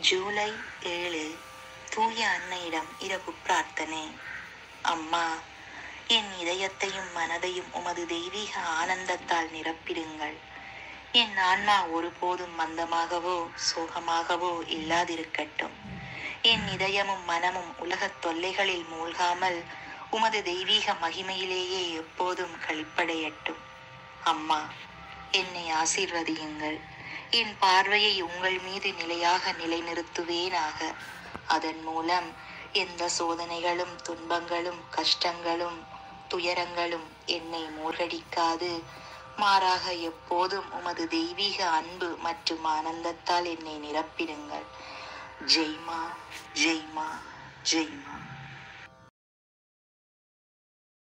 ஜூலை ஏழு தூய அன்னையிடம் இரவு பிரார்த்தனை அம்மா என் இதயத்தையும் மனதையும் உமது தெய்வீக ஆனந்தத்தால் நிரப்பிடுங்கள் என் ஆன்மா ஒருபோதும் மந்தமாகவோ சோகமாகவோ இல்லாதிருக்கட்டும் என் இதயமும் மனமும் உலகத் தொல்லைகளில் மூழ்காமல் உமது தெய்வீக மகிமையிலேயே எப்போதும் களிப்படையட்டும் அம்மா என்னை ஆசீர்வதியுங்கள் என் பார்வையை உங்கள் மீது நிலையாக நிலைநிறுத்துவேனாக அதன் மூலம் எந்த சோதனைகளும் துன்பங்களும் கஷ்டங்களும் துயரங்களும் என்னை மூழ்கடிக்காது மாறாக எப்போதும் உமது தெய்வீக அன்பு மற்றும் ஆனந்தத்தால் என்னை நிரப்பிடுங்கள் ஜெய்மா ஜெய்மா ஜெய்மா